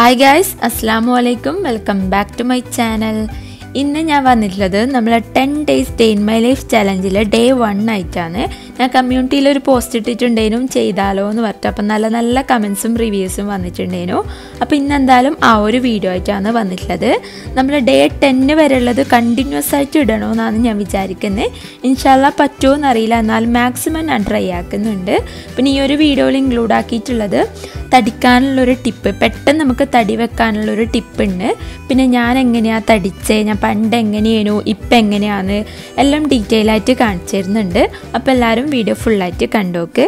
hi guys അസ്സാം വലൈക്കും welcome back to my channel ഇന്ന് ഞാൻ വന്നിട്ടുള്ളത് നമ്മളെ ten days day in my life ചലഞ്ചിലെ ഡേ വൺ ആയിട്ടാണ് ഞാൻ കമ്മ്യൂണിറ്റിയിൽ ഒരു പോസ്റ്റ് ഇട്ടിട്ടുണ്ടേനും ചെയ്താലോ എന്ന് പറഞ്ഞു അപ്പം നല്ല നല്ല കമൻസും റിവ്യൂസും വന്നിട്ടുണ്ടേനു അപ്പോൾ ഇന്ന് എന്തായാലും ആ ഒരു വീഡിയോ ആയിട്ടാണ് വന്നിട്ടുള്ളത് നമ്മൾ ഡേ ടെന്ന് വരെയുള്ളത് കണ്ടിന്യൂസ് ആയിട്ട് ഇടണമെന്നാണ് ഞാൻ വിചാരിക്കുന്നത് ഇൻഷാല്ല പറ്റുമോ എന്നറിയില്ല എന്നാൽ മാക്സിമം ഞാൻ ട്രൈ ആക്കുന്നുണ്ട് പിന്നെ ഈ ഒരു വീഡിയോയിൽ ഇൻക്ലൂഡ് ആക്കിയിട്ടുള്ളത് തടിക്കാനുള്ളൊരു ടിപ്പ് പെട്ടെന്ന് നമുക്ക് തടി വെക്കാനുള്ളൊരു ടിപ്പുണ്ട് പിന്നെ ഞാൻ എങ്ങനെയാണ് തടിച്ചേ ഞാൻ പണ്ട് എങ്ങനെയായിരുന്നു ഇപ്പം എങ്ങനെയാണ് എല്ലാം ഡീറ്റെയിൽ ആയിട്ട് കാണിച്ചു തരുന്നുണ്ട് അപ്പോൾ എല്ലാവരും വീഡിയോ ഫുള്ളായിട്ട് കണ്ടോക്ക്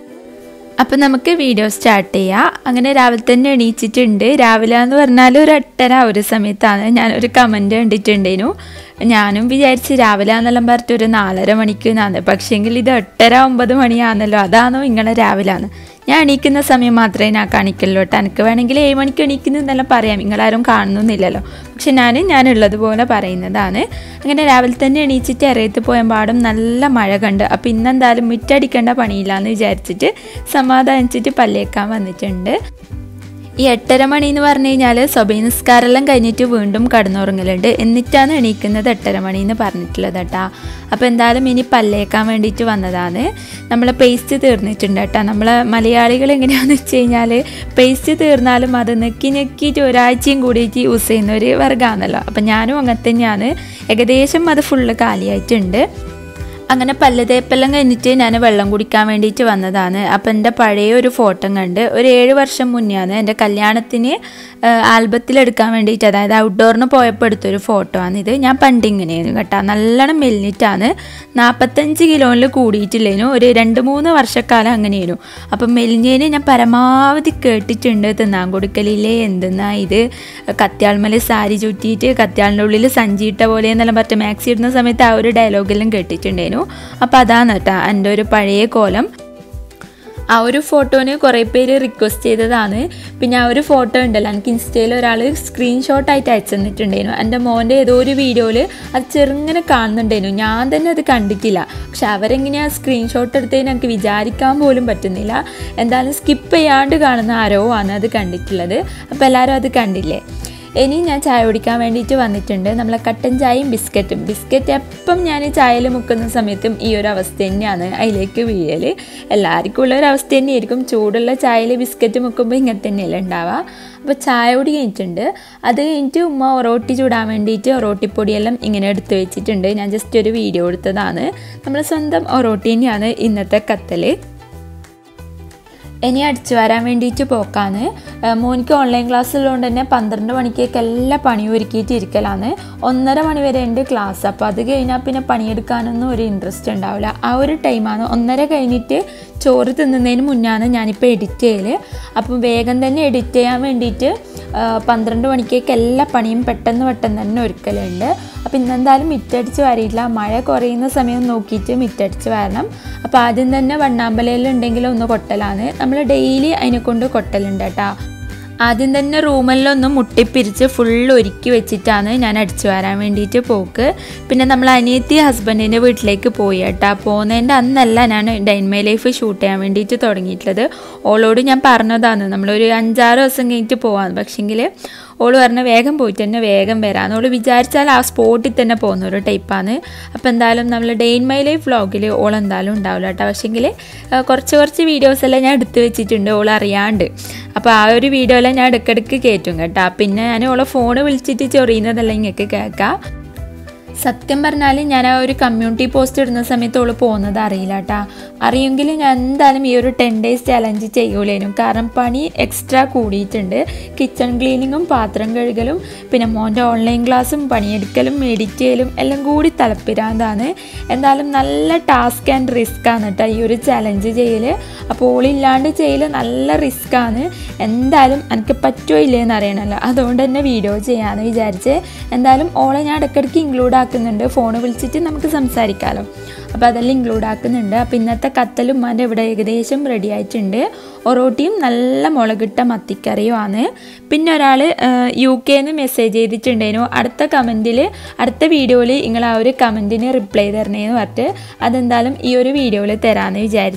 അപ്പം നമുക്ക് വീഡിയോ സ്റ്റാർട്ട് ചെയ്യാം അങ്ങനെ രാവിലെ തന്നെ എണീച്ചിട്ടുണ്ട് രാവിലെ എന്ന് പറഞ്ഞാൽ ഒരു എട്ടര ഒരു സമയത്താണ് ഞാനൊരു കമൻറ്റ് കണ്ടിട്ടുണ്ടേനു ഞാനും വിചാരിച്ച് രാവിലെ എന്നെല്ലാം പറഞ്ഞിട്ട് ഒരു നാലര മണിക്ക് എന്നാണ് പക്ഷേങ്കിൽ ഇത് എട്ടര ഒമ്പത് മണിയാണല്ലോ അതാണോ ഇങ്ങനെ രാവിലാണ് ഞാൻ എണീക്കുന്ന സമയം മാത്രമേ ഞാൻ കാണിക്കുള്ളൂ കേട്ടോ എനിക്ക് വേണമെങ്കിൽ ഏഴ് മണിക്ക് എണീക്കുന്നു എന്നെല്ലാം പറയാം നിങ്ങളാരും കാണുന്നൊന്നുമില്ലല്ലോ പക്ഷെ ഞാൻ ഞാനുള്ളതുപോലെ പറയുന്നതാണ് അങ്ങനെ രാവിലെ തന്നെ എണീച്ചിട്ട് ഇറയത്ത് പോയ പാടും നല്ല മഴ കണ്ട് അപ്പോൾ ഇന്നെന്തായാലും മുറ്റടിക്കേണ്ട പണിയില്ല എന്ന് വിചാരിച്ചിട്ട് സമാധാനിച്ചിട്ട് പല്ലേക്കാൻ വന്നിട്ടുണ്ട് ഈ എട്ടര മണി എന്ന് പറഞ്ഞു കഴിഞ്ഞാൽ സ്വഭ നിസ്കാരമെല്ലാം കഴിഞ്ഞിട്ട് വീണ്ടും കടന്നുറങ്ങലുണ്ട് എന്നിട്ടാണ് എണീക്കുന്നത് എട്ടര മണി എന്ന് പറഞ്ഞിട്ടുള്ളത് കേട്ടാ അപ്പോൾ എന്തായാലും ഇനി പല്ലേക്കാൻ വേണ്ടിയിട്ട് വന്നതാണ് നമ്മളെ പേസ്റ്റ് തീർന്നിട്ടുണ്ട് കേട്ടോ നമ്മളെ മലയാളികൾ എങ്ങനെയാണെന്ന് വെച്ച് കഴിഞ്ഞാൽ പേസ്റ്റ് തീർന്നാലും അത് നെക്കി നെക്കിയിട്ട് ഒരാഴ്ചയും കൂടിയിട്ട് യൂസ് ചെയ്യുന്ന ഒരു വർഗ്ഗമാണല്ലോ അപ്പം ഞാനും അങ്ങനെ തന്നെയാണ് ഏകദേശം അത് ഫുള്ള് കാലിയായിട്ടുണ്ട് അങ്ങനെ പല്ല് തേപ്പെല്ലാം കഴിഞ്ഞിട്ട് ഞാൻ വെള്ളം കുടിക്കാൻ വേണ്ടിയിട്ട് വന്നതാണ് അപ്പം എൻ്റെ പഴയ ഒരു ഫോട്ടോ കണ്ട് ഒരു ഏഴ് വർഷം മുന്നെയാണ് എൻ്റെ കല്യാണത്തിന് ആൽബത്തിലെടുക്കാൻ വേണ്ടിയിട്ട് അതായത് ഔട്ട്ഡോറിന് പോയപ്പോൾ എടുത്തൊരു ഫോട്ടോ ആണിത് ഞാൻ പണ്ട് ഇങ്ങനെയായിരുന്നു കേട്ടോ നല്ലോണം മെലിഞ്ഞിട്ടാണ് നാൽപ്പത്തഞ്ച് കിലോയിൽ കൂടിയിട്ടില്ലേനു ഒരു രണ്ട് മൂന്ന് വർഷക്കാലം അങ്ങനെയായിരുന്നു അപ്പം മെലിഞ്ഞതിന് ഞാൻ പരമാവധി കേട്ടിട്ടുണ്ട് തിന്നാൻ കൊടുക്കലില്ലേ എന്തെന്നാ ഇത് കത്യാൾമല സാരി ചുറ്റിയിട്ട് കത്യാളിൻ്റെ ഉള്ളിൽ സഞ്ചിയിട്ട പോലെ എന്നെല്ലാം പറഞ്ഞ മാക്സി ഇടുന്ന സമയത്ത് ആ ഒരു ഡയലോഗെല്ലാം കേട്ടിട്ടുണ്ടായിരുന്നു അപ്പോൾ അതാണ് കേട്ടോ എൻ്റെ ഒരു പഴയ കോലം ആ ഒരു ഫോട്ടോന് കുറേ പേര് റിക്വസ്റ്റ് ചെയ്തതാണ് പിന്നെ ആ ഒരു ഫോട്ടോ ഉണ്ടല്ലോ എനിക്ക് ഇൻസ്റ്റയിൽ ഒരാൾ സ്ക്രീൻഷോട്ടായിട്ട് അയച്ചു തന്നിട്ടുണ്ടായിരുന്നു എൻ്റെ മോൻ്റെ ഏതോ ഒരു വീഡിയോയിൽ അത് ചെറുങ്ങനെ കാണുന്നുണ്ടായിരുന്നു ഞാൻ തന്നെ അത് കണ്ടിട്ടില്ല പക്ഷെ അവരെങ്ങനെയാണ് സ്ക്രീൻഷോട്ട് എടുത്തതിന് എനിക്ക് വിചാരിക്കാൻ പോലും പറ്റുന്നില്ല എന്തായാലും സ്കിപ്പ് ചെയ്യാണ്ട് കാണുന്ന ആരോ ആണ് അത് കണ്ടിട്ടുള്ളത് അപ്പോൾ എല്ലാവരും അത് കണ്ടില്ലേ ഇനി ഞാൻ ചായ കുടിക്കാൻ വേണ്ടിയിട്ട് വന്നിട്ടുണ്ട് നമ്മളെ കട്ടൻ ചായയും ബിസ്ക്കറ്റും ബിസ്ക്കറ്റ് എപ്പം ഞാൻ ചായയിൽ മുക്കുന്ന സമയത്തും ഈ ഒരു അവസ്ഥ തന്നെയാണ് അതിലേക്ക് വീഴൽ എല്ലാവർക്കും ഉള്ള ഒരു അവസ്ഥ തന്നെയായിരിക്കും ചൂടുള്ള ചായയിൽ ബിസ്ക്കറ്റ് മുക്കുമ്പോൾ ഇങ്ങനെ തന്നെയല്ലേ ഉണ്ടാവുക അപ്പോൾ ചായ കൂടി കഴിഞ്ഞിട്ടുണ്ട് അത് കഴിഞ്ഞിട്ട് ഉമ്മ ഒറോട്ടി ചൂടാൻ വേണ്ടിയിട്ട് ഒറോട്ടിപ്പൊടിയെല്ലാം ഇങ്ങനെ എടുത്ത് വെച്ചിട്ടുണ്ട് ഞാൻ ജസ്റ്റ് ഒരു വീഡിയോ എടുത്തതാണ് നമ്മൾ സ്വന്തം ഒറോട്ടി തന്നെയാണ് ഇന്നത്തെ കത്തൽ ഇനി അടിച്ചു വരാൻ വേണ്ടിയിട്ട് പോക്കാണ് മോനിക്ക് ഓൺലൈൻ ക്ലാസ് ഉള്ളതുകൊണ്ട് തന്നെ പന്ത്രണ്ട് മണിക്കേക്ക് എല്ലാ പണിയും ഒരുക്കിയിട്ട് ഇരിക്കലാണ് ഒന്നര മണി വരെ ഉണ്ട് ക്ലാസ് അപ്പോൾ അത് കഴിഞ്ഞാൽ പിന്നെ പണിയെടുക്കാനൊന്നും ഒരു ഇൻട്രസ്റ്റ് ഉണ്ടാവില്ല ആ ഒരു ടൈമാണ് ഒന്നര കഴിഞ്ഞിട്ട് ചോറ് തിന്നുന്നതിന് മുന്നാണ് ഞാനിപ്പോൾ എഡിറ്റ് ചെയ്യൽ അപ്പം വേഗം തന്നെ എഡിറ്റ് ചെയ്യാൻ വേണ്ടിയിട്ട് പന്ത്രണ്ട് മണിക്കേക്ക് എല്ലാ പണിയും പെട്ടെന്ന് പെട്ടെന്ന് തന്നെ ഒരുക്കലുണ്ട് അപ്പോൾ ഇന്നെന്തായാലും മിറ്റടിച്ച് വരില്ല മഴ കുറയുന്ന സമയം നോക്കിയിട്ട് മിറ്റടിച്ച് വരണം അപ്പോൾ ആദ്യം തന്നെ വണ്ണാമ്പലയിലുണ്ടെങ്കിൽ ഒന്ന് കൊട്ടലാണ് നമ്മൾ ഡെയിലി അതിനെ കൊണ്ട് കൊട്ടലുണ്ട് കേട്ടോ ആദ്യം തന്നെ റൂമെല്ലാം മുട്ടിപ്പിരിച്ച് ഫുൾ ഒരുക്കി വെച്ചിട്ടാണ് ഞാൻ അടിച്ചു വരാൻ വേണ്ടിയിട്ട് പോക്ക് പിന്നെ നമ്മൾ അനിയത്തി ഹസ്ബൻഡിൻ്റെ വീട്ടിലേക്ക് പോയി കേട്ടോ പോകുന്നതിൻ്റെ അന്നല്ല ഞാൻ ഡൈൻമൈ ലൈഫ് ഷൂട്ട് ചെയ്യാൻ വേണ്ടിയിട്ട് തുടങ്ങിയിട്ടുള്ളത് ഓളോട് ഞാൻ പറഞ്ഞതാണ് നമ്മളൊരു അഞ്ചാറ് ദിവസം കഴിഞ്ഞിട്ട് പോകാമെന്ന് പക്ഷെങ്കിൽ ഓള് പറഞ്ഞ വേഗം പോയിട്ട് തന്നെ വേഗം വരാമെന്ന് ഓള് വിചാരിച്ചാൽ ആ സ്പോട്ടിൽ തന്നെ പോകുന്ന ഒരു ടൈപ്പാണ് അപ്പോൾ എന്തായാലും നമ്മൾ ഡേ ഇൻ മൈ ലൈഫ് വ്ളോഗിൽ ഓൾ എന്തായാലും ഉണ്ടാവില്ല കേട്ടോ പക്ഷേങ്കിൽ കുറച്ച് കുറച്ച് വീഡിയോസ് എല്ലാം ഞാൻ എടുത്ത് വെച്ചിട്ടുണ്ട് ഓൾ അറിയാണ്ട് അപ്പോൾ ആ ഒരു വീഡിയോ എല്ലാം ഞാൻ ഇടയ്ക്കിടയ്ക്ക് കയറ്റും കേട്ടോ പിന്നെ ഞാൻ ഓളെ ഫോണ് വിളിച്ചിട്ട് ചൊറിയുന്നതെല്ലാം ഇങ്ങക്ക് കേൾക്കാം സത്യം പറഞ്ഞാൽ ഞാൻ ആ ഒരു കമ്മ്യൂണിറ്റി പോസ്റ്റ് ഇടുന്ന സമയത്ത് ഓള് പോകുന്നത് അറിയില്ല കേട്ടാ അറിയെങ്കിൽ ഞാൻ എന്തായാലും ഈ ഒരു ടെൻ ഡേയ്സ് ചലഞ്ച് ചെയ്യൂലേനും കാരണം പണി എക്സ്ട്രാ കൂടിയിട്ടുണ്ട് കിച്ചൺ ക്ലീനിങ്ങും പാത്രം കഴുകലും പിന്നെ മോൻ്റെ ഓൺലൈൻ ക്ലാസ്സും പണിയെടുക്കലും എഡിറ്റ് ചെയ്യലും എല്ലാം കൂടി തലപ്പിരാന്താണ് എന്തായാലും നല്ല ടാസ്ക് ആൻഡ് റിസ്ക് ആണ് കേട്ടോ ഈ ഒരു ചലഞ്ച് ചെയ്യൽ അപ്പോൾ ഓളില്ലാണ്ട് ചെയ്യൽ നല്ല റിസ്ക് ആണ് എന്തായാലും എനിക്ക് പറ്റുമോ ഇല്ലേന്ന് അറിയണമല്ലോ അതുകൊണ്ട് തന്നെ വീഡിയോ ചെയ്യാമെന്ന് വിചാരിച്ച് എന്തായാലും ഓളെ ഞാൻ ഇടയ്ക്കിടയ്ക്ക് ഇൻക്ലൂഡ് ആക്കുന്നുണ്ട് ഫോൺ വിളിച്ചിട്ട് നമുക്ക് സംസാരിക്കാമല്ലോ അപ്പോൾ അതെല്ലാം ഇൻക്ലൂഡ് ആക്കുന്നുണ്ട് അപ്പോൾ ഇന്നത്തെ കത്തലും ഉമ്മാൻ്റെ ഇവിടെ ഏകദേശം റെഡി ആയിട്ടുണ്ട് ഒറോട്ടിയും നല്ല മുളകിട്ട മത്തിക്കറിയുമാണ് പിന്നെ ഒരാൾ യു കെന്ന് മെസ്സേജ് ചെയ്തിട്ടുണ്ടായിരുന്നു അടുത്ത കമൻറ്റിൽ അടുത്ത വീഡിയോയിൽ നിങ്ങൾ ആ ഒരു കമൻറ്റിന് റിപ്ലൈ തരണേന്ന് പറഞ്ഞിട്ട് അതെന്തായാലും ഈ ഒരു വീഡിയോയിൽ തരാമെന്ന് വിചാരിച്ച്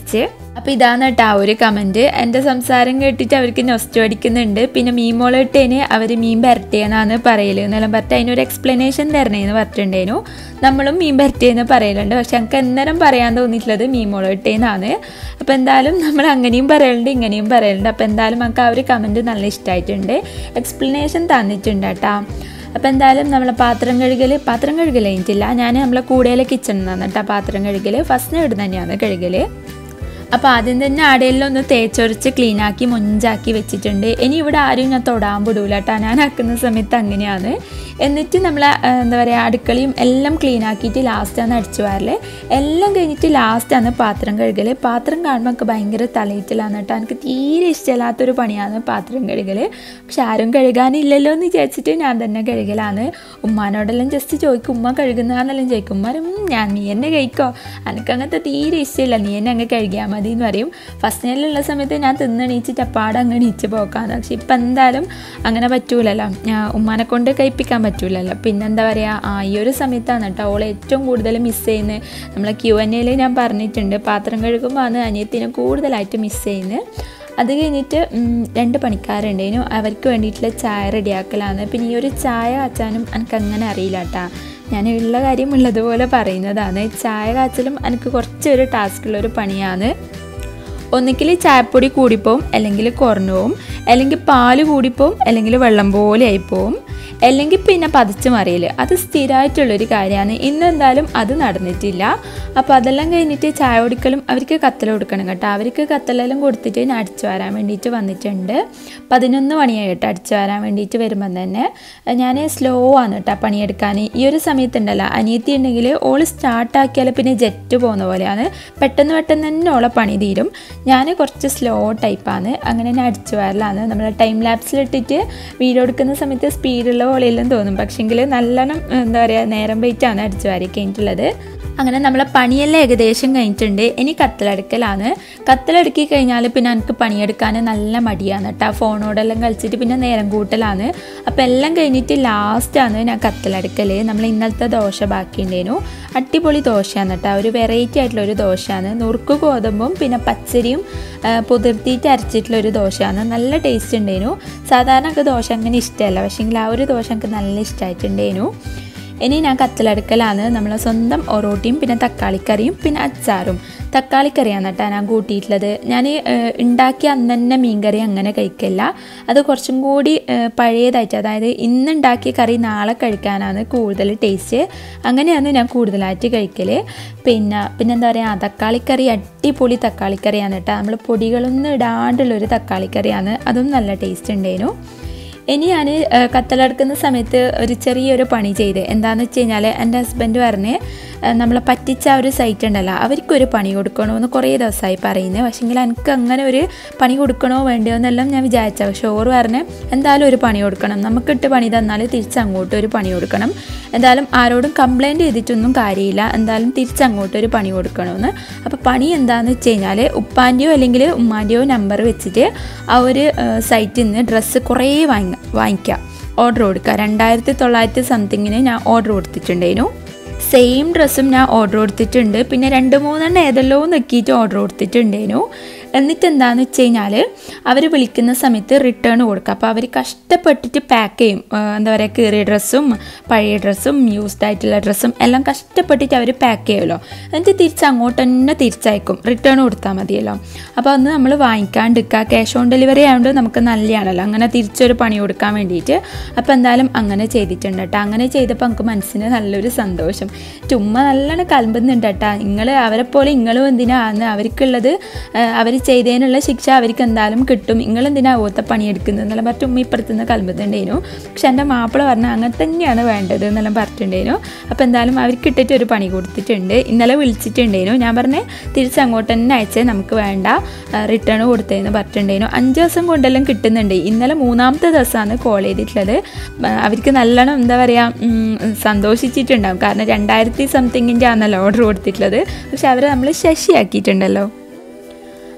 അപ്പോൾ ഇതാണ് കേട്ടോ ആ ഒരു കമൻറ്റ് എൻ്റെ സംസാരം കേട്ടിട്ട് അവർക്ക് നൊസ്റ്റു അടിക്കുന്നുണ്ട് പിന്നെ മീമോളിട്ടേന് അവർ മീൻ പരട്ടിയെന്നാണ് പറയൽ എന്നെല്ലാം പറഞ്ഞിട്ട് അതിനൊരു എക്സ്പ്ലനേഷൻ തരണേന്ന് പറഞ്ഞിട്ടുണ്ടേനു നമ്മളും മീൻ പരട്ടിയെന്ന് പറയലുണ്ട് പക്ഷെ ഞങ്ങൾക്ക് എന്നേരം പറയാൻ തോന്നിയിട്ടുള്ളത് മീമോളിട്ടേന്നാണ് അപ്പോൾ എന്തായാലും നമ്മൾ അങ്ങനെയും പറയലുണ്ട് ഇങ്ങനെയും പറയലുണ്ട് അപ്പോൾ എന്തായാലും നമുക്ക് ആ ഒരു കമൻറ്റ് നല്ല ഇഷ്ടമായിട്ടുണ്ട് എക്സ്പ്ലനേഷൻ തന്നിട്ടുണ്ട് കേട്ടോ അപ്പോൾ എന്തായാലും നമ്മളെ പാത്രം കഴുകൽ പാത്രം കഴുകൽ കഴിഞ്ഞിട്ടില്ല ഞാൻ നമ്മളെ കൂടെയിലെ കിച്ചണിൽ നിന്നാണ് കേട്ടോ പാത്രം കഴുകൽ ഫസ്റ്റ് ഇവിടെ തന്നെയാണ് കഴുകൽ അപ്പോൾ ആദ്യം തന്നെ ആടെയെല്ലാം ഒന്ന് തേച്ചൊരച്ച് ക്ലീനാക്കി മൊഞ്ചാക്കി വെച്ചിട്ടുണ്ട് ഇനി ഇവിടെ ആരും ഞാൻ തൊടാൻ വിടൂല കേട്ടോ ഞാൻ ആക്കുന്ന സമയത്ത് അങ്ങനെയാണ് എന്നിട്ട് നമ്മൾ എന്താ പറയുക അടുക്കളയും എല്ലാം ക്ലീൻ ആക്കിയിട്ട് ലാസ്റ്റാണ് അടിച്ചു വാരല് എല്ലാം കഴിഞ്ഞിട്ട് ലാസ്റ്റാണ് പാത്രം കഴുകൽ പാത്രം കാണുമ്പോൾ എനിക്ക് ഭയങ്കര തലയിറ്റിലാണ് കേട്ടോ എനിക്ക് തീരെ ഇഷ്ടമില്ലാത്തൊരു പണിയാണ് പാത്രം കഴുകൽ പക്ഷെ ആരും കഴുകാനില്ലല്ലോ എന്ന് വിചാരിച്ചിട്ട് ഞാൻ തന്നെ കഴുകലാണ് ഉമ്മാനോടെല്ലാം ജസ്റ്റ് ചോദിക്കും ഉമ്മ കഴുകുന്നതാണെന്നെല്ലാം ചോദിക്കും ഉമ്മ പറയും, "ഉം, ഞാൻ നീ എന്നെ കഴിക്കോ എനിക്ക് അങ്ങനത്തെ തീരെ ഇഷ്ടമില്ല നീ എന്നെ അങ്ങ് കഴുകിയാൽ മതി എന്ന് പറയും ഫസ്റ്റ് നേരിലുള്ള സമയത്ത് ഞാൻ തിന്നെണീച്ചിട്ട് അപ്പാടെ അങ്ങ് എണീച്ച് പോക്കാന്ന് പക്ഷെ ഇപ്പം എന്തായാലും അങ്ങനെ പറ്റൂലല്ലോ ഞാൻ ഉമ്മാനെ കൊണ്ട് കഴിപ്പിക്കാൻ പറ്റൂലല്ലോ പിന്നെ എന്താ പറയുക ആ ഈ ഒരു സമയത്താണ് കേട്ടോ ഓളെ ഏറ്റവും കൂടുതൽ മിസ് ചെയ്യുന്നത് നമ്മളെ ക്യു എൻ എയിൽ ഞാൻ പറഞ്ഞിട്ടുണ്ട് പാത്രം കഴുകുമ്പോൾ ആണ് അനിയത്തിനെ കൂടുതലായിട്ട് മിസ് ചെയ്യുന്നത് അത് കഴിഞ്ഞിട്ട് ഉം, രണ്ട് പണിക്കാരുണ്ടേനു അവർക്ക് വേണ്ടിയിട്ടുള്ള ചായ റെഡിയാക്കലാണ് പിന്നെ ഈ ഒരു ചായ കാച്ചാനും എനിക്ക് അങ്ങനെ അറിയില്ല കേട്ടാ ഞാൻ ഉള്ള കാര്യം ഉള്ളതുപോലെ പറയുന്നതാണ് ചായ കാച്ചലും എനിക്ക് കുറച്ചൊരു ടാസ്ക്കുള്ളൊരു പണിയാണ് ഒന്നുകിൽ ചായപ്പൊടി കൂടിപ്പോവും അല്ലെങ്കിൽ കുറഞ്ഞു പോവും അല്ലെങ്കിൽ പാല് കൂടിപ്പോവും അല്ലെങ്കിൽ വെള്ളം പോലെ ആയിപ്പോവും അല്ലെങ്കിൽ പിന്നെ പതിച്ച് മറിയൽ അത് സ്ഥിരമായിട്ടുള്ളൊരു കാര്യമാണ് ഇന്ന് എന്തായാലും അത് നടന്നിട്ടില്ല അപ്പോൾ അതെല്ലാം കഴിഞ്ഞിട്ട് ചായ കൊടുക്കലും അവർക്ക് കത്തൽ കൊടുക്കണം കേട്ടോ അവർക്ക് കത്തലെല്ലാം കൊടുത്തിട്ട് ഞാൻ അടിച്ചു വരാൻ വേണ്ടിയിട്ട് വന്നിട്ടുണ്ട് പതിനൊന്ന് മണിയായി കേട്ടോ അടിച്ചു വരാൻ വേണ്ടിയിട്ട് വരുമ്പം തന്നെ ഞാൻ സ്ലോ ആണ് കേട്ടോ പണിയെടുക്കാൻ ഈ ഒരു സമയത്തുണ്ടല്ലോ അനിയത്തി ഉണ്ടെങ്കിൽ ഓൾ സ്റ്റാർട്ടാക്കിയാൽ പിന്നെ ജെറ്റ് പോകുന്ന പോലെയാണ് പെട്ടെന്ന് പെട്ടെന്ന് തന്നെ ഓളെ പണി തീരും ഞാൻ കുറച്ച് സ്ലോ ടൈപ്പാണ് അങ്ങനെ ഞാൻ അടിച്ചു വരലാണ് നമ്മൾ ടൈം ലാപ്സിലിട്ടിട്ട് വീഡിയോ എടുക്കുന്ന സമയത്ത് സ്പീഡുള്ള പോലെയെല്ലാം തോന്നും പക്ഷെങ്കിൽ നല്ലോണം എന്താ പറയുക നേരം വെയിറ്റാണ് അടിച്ചു വാരി കഴിഞ്ഞിട്ടുള്ളത് അങ്ങനെ നമ്മളെ പണിയെല്ലാം ഏകദേശം കഴിഞ്ഞിട്ടുണ്ട് ഇനി കത്തലടുക്കലാണ് കത്തലടുക്കി കഴിഞ്ഞാൽ പിന്നെ എനിക്ക് പണിയെടുക്കാൻ നല്ല മടിയാണ് കേട്ടോ ഫോണോടെല്ലാം കളിച്ചിട്ട് പിന്നെ നേരം കൂട്ടലാണ് അപ്പോൾ എല്ലാം കഴിഞ്ഞിട്ട് ലാസ്റ്റാണ് ഞാൻ കത്തലടുക്കൽ നമ്മൾ ഇന്നലത്തെ ദോശ ബാക്കിയുണ്ടേനു അടിപൊളി ദോശയാണ് കേട്ടോ ഒരു വെറൈറ്റി ആയിട്ടുള്ള ഒരു ദോശയാണ് നുറുക്ക് ഗോതമ്പും പിന്നെ പച്ചരിയും ആ, പുതിർത്തിയിട്ട് അരച്ചിട്ടുള്ള ഒരു ദോശയാണ് നല്ല ടേസ്റ്റ് ഉണ്ടായിരുന്നു സാധാരണ എനിക്ക് ദോശ അങ്ങനെ ഇഷ്ടമല്ല പക്ഷേങ്കിൽ ആ ഒരു ദോശ എനിക്ക് നല്ല ഇഷ്ടമായിട്ടുണ്ടായിരുന്നു ഇനി ഞാൻ കത്തലടുക്കലാണ് നമ്മളെ സ്വന്തം ഒറോട്ടിയും പിന്നെ തക്കാളിക്കറിയും പിന്നെ അച്ചാറും തക്കാളിക്കറിയാണ് കേട്ടോ ഞാൻ കൂട്ടിയിട്ടുള്ളത് ഞാൻ ഉണ്ടാക്കിയ അന്ന് തന്നെ മീൻകറി അങ്ങനെ കഴിക്കില്ല അത് കുറച്ചും കൂടി ഏഹ്, പഴയതായിട്ട് അതായത് ഇന്ന് ഉണ്ടാക്കിയ കറി നാളെ കഴിക്കാനാണ് കൂടുതൽ ടേസ്റ്റ് അങ്ങനെയാണ് ഞാൻ കൂടുതലായിട്ട് കഴിക്കൽ പിന്നെ പിന്നെന്താ പറയുക തക്കാളിക്കറി അടിപൊളി തക്കാളിക്കറിയാണ് കേട്ടോ നമ്മൾ പൊടികളൊന്നും ഇടാണ്ടുള്ളൊരു തക്കാളിക്കറിയാണ് അതും നല്ല ടേസ്റ്റ് ഉണ്ടായിരുന്നു ഇനി ഞാൻ കത്തലടക്കുന്ന സമയത്ത് ഒരു ചെറിയൊരു പണി ചെയ്ത് എന്താണെന്ന് വെച്ച് കഴിഞ്ഞാൽ എൻ്റെ ഹസ്ബൻഡ് പറഞ്ഞ് ഏഹ്, നമ്മളെ പറ്റിച്ച ആ ഒരു സൈറ്റ് ഉണ്ടല്ലോ അവർക്കൊരു പണി കൊടുക്കണമെന്ന് കുറേ ദിവസമായി പറയുന്നത് പക്ഷേങ്കിൽ എനിക്ക് അങ്ങനെ ഒരു പണി കൊടുക്കണോ വേണ്ടയോ എന്നെല്ലാം ഞാൻ വിചാരിച്ച പക്ഷെ ഓറ് പറഞ്ഞ് എന്തായാലും ഒരു പണി കൊടുക്കണം നമുക്കിട്ട് പണി തന്നാൽ തിരിച്ചങ്ങോട്ട് ഒരു പണി കൊടുക്കണം എന്തായാലും ആരോടും കംപ്ലൈൻറ്റ് ചെയ്തിട്ടൊന്നും കാര്യമില്ല എന്തായാലും തിരിച്ചങ്ങോട്ട് ഒരു പണി കൊടുക്കണമെന്ന് അപ്പോൾ പണി എന്താണെന്ന് വെച്ച് കഴിഞ്ഞാൽ ഉപ്പാൻ്റെയോ അല്ലെങ്കിൽ ഉമ്മാൻ്റെയോ നമ്പർ വെച്ചിട്ട് ആ ഒരു സൈറ്റിൽ നിന്ന് ഡ്രസ്സ് കുറേ വാങ്ങ വാങ്ങിക്കുക ഓർഡർ കൊടുക്കുക രണ്ടായിരത്തി തൊള്ളായിരത്തി സംതിങ്ങിന് ഞാൻ ഓർഡർ കൊടുത്തിട്ടുണ്ടായിരുന്നു സെയിം ഡ്രസ്സും ഞാൻ ഓർഡർ കൊടുത്തിട്ടുണ്ട് പിന്നെ രണ്ട് മൂന്നെണ്ണം ഏതെല്ലോ നോക്കിയിട്ട് ഓർഡർ കൊടുത്തിട്ടുണ്ടേനു എന്നിട്ട് എന്താണെന്ന് വെച്ച് കഴിഞ്ഞാൽ അവർ വിളിക്കുന്ന സമയത്ത് റിട്ടേൺ കൊടുക്കുക അപ്പോൾ അവർ കഷ്ടപ്പെട്ടിട്ട് പാക്ക് ചെയ്യും ആ, എന്താ പറയുക കീറിയ ഡ്രസ്സും പഴയ ഡ്രസ്സും യൂസ്ഡ് ആയിട്ടുള്ള ഡ്രസ്സും എല്ലാം കഷ്ടപ്പെട്ടിട്ട് അവർ പാക്ക് ചെയ്യുമല്ലോ എന്നിട്ട് തിരിച്ച് അങ്ങോട്ട് തന്നെ തിരിച്ചയക്കും റിട്ടേൺ കൊടുത്താൽ മതിയല്ലോ അപ്പോൾ അന്ന് നമ്മൾ വാങ്ങിക്കാണ്ടിരിക്കുക ക്യാഷ് ഓൺ ഡെലിവറി ആയതുകൊണ്ട് നമുക്ക് നല്ലതാണല്ലോ അങ്ങനെ തിരിച്ചൊരു പണി കൊടുക്കാൻ വേണ്ടിയിട്ട് അപ്പോൾ എന്തായാലും അങ്ങനെ ചെയ്തിട്ടുണ്ട് കേട്ടോ അങ്ങനെ ചെയ്തപ്പോൾ നമുക്ക് മനസ്സിന് നല്ലൊരു സന്തോഷം ചുമ്മാ നല്ലോണം കലമ്പുന്നുണ്ട് കേട്ടോ നിങ്ങൾ അവരെ പോലെ നിങ്ങളും എന്തിനാണ് അവർക്കുള്ളത് അവർ ചെയ്തതിനുള്ള ശിക്ഷ അവർക്ക് എന്തായാലും കിട്ടും നിങ്ങൾ എന്തിനാ ഓത്ത പണിയെടുക്കുന്നത് എന്നെല്ലാം പറഞ്ഞിട്ട് ഉമ്മ ഇപ്പുറത്തുനിന്ന് കലമ്പുന്നുണ്ടേനു പക്ഷെ എൻ്റെ മാപ്പിള പറഞ്ഞ അങ്ങനെ തന്നെയാണ് വേണ്ടത് എന്നെല്ലാം പറഞ്ഞിട്ടുണ്ടേനു അപ്പോൾ എന്തായാലും അവർക്ക് ഇട്ടിട്ട് ഒരു പണി കൊടുത്തിട്ടുണ്ട് ഇന്നലെ വിളിച്ചിട്ടുണ്ടേനു ഞാൻ പറഞ്ഞ് തിരിച്ച് അങ്ങോട്ട് തന്നെ അയച്ചേ നമുക്ക് വേണ്ട റിട്ടേൺ കൊടുത്തതെന്ന് പറഞ്ഞിട്ടുണ്ടേനു അഞ്ച് ദിവസം കൊണ്ടെല്ലാം കിട്ടുന്നുണ്ട് ഇന്നലെ മൂന്നാമത്തെ ദിവസമാണ് കോൾ ചെയ്തിട്ടുള്ളത് ആ, അവർക്ക് നല്ലോണം എന്താ പറയുക ഉം, സന്തോഷിച്ചിട്ടുണ്ടാവും കാരണം രണ്ടായിരത്തി സംതിങ്ങിൻ്റെ ആണല്ലോ ഓർഡർ കൊടുത്തിട്ടുള്ളത് പക്ഷെ അവരെ നമ്മൾ ശശിയാക്കിയിട്ടുണ്ടല്ലോ